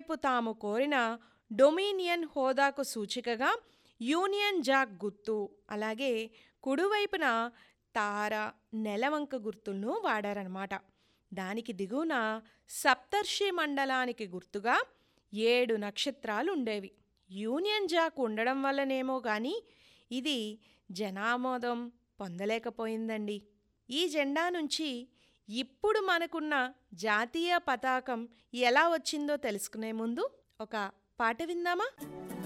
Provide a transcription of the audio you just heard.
ఎడమవైపు తాము కోరిన డొమినియన్ హోదాకు సూచికగా యూనియన్ జాక్ గుర్తు అలాగే కుడివైపున తార నెలవంక గుర్తులను వాడారనమాట దానికి దిగువన సప్తర్షి మండలానికి గుర్తుగా ఏడు నక్షత్రాలు ఉండేవి యూనియన్ జాక్ ఉండడం వల్లనేమో కానీ ఇది జనామోదం పొందలేకపోయిందండి ఈ జెండా నుంచి ఇప్పుడు మనకున్న జాతీయ పతాకం ఎలా వచ్చిందో తెలుసుకునే ముందు ఒక పాట విందామా